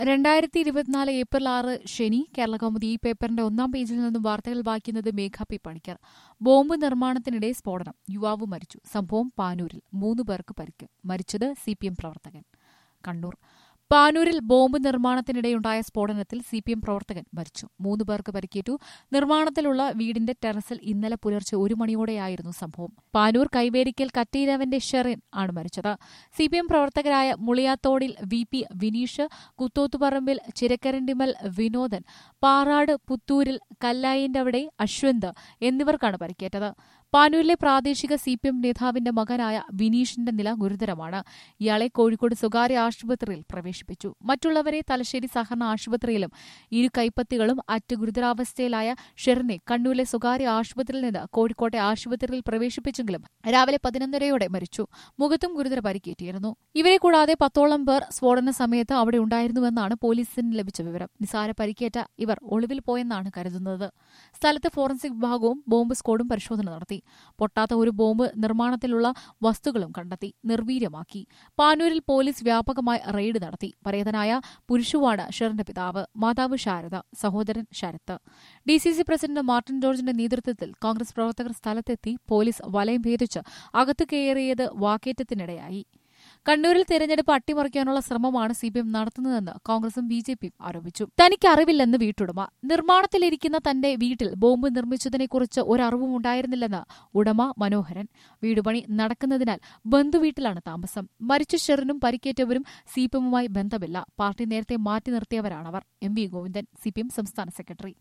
രണ്ടായിരത്തി ഇരുപത്തിനാല് ഏപ്രിൽ ആറ് ശനി കേരള കൗമുദി ഈ പേപ്പറിന്റെ ഒന്നാം പേജിൽ നിന്നും വാർത്തകൾ വായിക്കുന്നത് മേഘ പി പണിക്കർ ബോംബ് നിർമ്മാണത്തിനിടെ സ്ഫോടനം യുവാവ് മരിച്ചു സംഭവം പാനൂരിൽ മൂന്ന് പേർക്ക് പരിക്ക് മരിച്ചത് സി പി എം പ്രവർത്തകൻ കണ്ണൂർ പാനൂരിൽ ബോംബ് നിർമ്മാണത്തിനിടെയുണ്ടായ സ്ഫോടനത്തിൽ സി പി എം പ്രവർത്തകൻ മരിച്ചു മൂന്ന് പേർക്ക് പരിക്കേറ്റു നിർമ്മാണത്തിലുള്ള വീടിന്റെ ടെറസിൽ ഇന്നലെ പുലർച്ചെ ഒരു മണിയോടെയായിരുന്നു സംഭവം പാനൂർ കൈവേരിക്കൽ കറ്റീരവന്റെ ഷെറിൻ ആണ് മരിച്ചത് സി പി എം പ്രവർത്തകരായ മുളിയാത്തോടിൽ വി പി വിനീഷ് കുത്തോത്തുപറമ്പിൽ ചിരക്കരണ്ടിമൽ വിനോദൻ പാറാട് പുത്തൂരിൽ കല്ലായിന്റവിടെ അശ്വന്ത് എന്നിവർക്കാണ് പരിക്കേറ്റത് പാനൂരിലെ പ്രാദേശിക സി പി എം നേതാവിന്റെ മകനായ വിനീഷിന്റെ നില ഗുരുതരമാണ് ഇയാളെ കോഴിക്കോട് സ്വകാര്യ ആശുപത്രിയിൽ പ്രവേശിപ്പിച്ചു മറ്റുള്ളവരെ തലശ്ശേരി സഹകരണ ആശുപത്രിയിലും ഇരു കൈപ്പത്തികളും അറ്റ് ഗുരുതരാവസ്ഥയിലായ ഷെറിനെ കണ്ണൂരിലെ സ്വകാര്യ ആശുപത്രിയിൽ നിന്ന് കോഴിക്കോട്ടെ ആശുപത്രിയിൽ പ്രവേശിപ്പിച്ചെങ്കിലും രാവിലെ പതിനൊന്നരയോടെ മരിച്ചു മുഖത്തും ഗുരുതര പരിക്കേറ്റിയിരുന്നു ഇവരെ കൂടാതെ പത്തോളം പേർ സ്ഫോടന സമയത്ത് അവിടെ ഉണ്ടായിരുന്നുവെന്നാണ് പോലീസിന് ലഭിച്ച വിവരം നിസാര പരിക്കേറ്റ ഇവർ ഒളിവിൽ പോയെന്നാണ് കരുതുന്നത് സ്ഥലത്ത് ഫോറൻസിക് വിഭാഗവും ബോംബ് സ്ക്വാഡും പരിശോധന നടത്തി പൊട്ടാത്ത ഒരു ബോംബ് നിർമ്മാണത്തിലുള്ള വസ്തുക്കളും കണ്ടെത്തി നിർവീര്യമാക്കി പാനൂരിൽ പോലീസ് വ്യാപകമായി റെയ്ഡ് നടത്തി പരേതനായ പുരുഷുവാണ് ഷെറിന്റെ പിതാവ് മാതാവ് ശാരദ സഹോദരൻ Sarath D C C president Martin ജോർജിന്റെ നേതൃത്വത്തിൽ കോൺഗ്രസ് പ്രവർത്തകർ സ്ഥലത്തെത്തി പോലീസ് വലയം ഭേദിച്ച് അകത്തു കയറിയത് വാക്കേറ്റത്തിനിടയായി കണ്ണൂരിൽ തെരഞ്ഞെടുപ്പ് അട്ടിമറിക്കാനുള്ള ശ്രമമാണ് സി പി എം നടത്തുന്നതെന്ന് കോൺഗ്രസും ബി ജെ പിയും ആരോപിച്ചു തനിക്ക് അറിവില്ലെന്ന് വീട്ടുടമ നിർമ്മാണത്തിലിരിക്കുന്ന തന്റെ വീട്ടിൽ ബോംബ് നിർമ്മിച്ചതിനെക്കുറിച്ച് ഒരറിവും ഉണ്ടായിരുന്നില്ലെന്ന് ഉടമ മനോഹരൻ വീടുപണി നടക്കുന്നതിനാൽ ബന്ധുവീട്ടിലാണ് താമസം മരിച്ച ഷെറിനും പരിക്കേറ്റവരും സി പി എമ്മുമായി ബന്ധമില്ല പാർട്ടി നേരത്തെ മാറ്റി നിർത്തിയവരാണവർ M V Govindan C P M സംസ്ഥാന സെക്രട്ടറി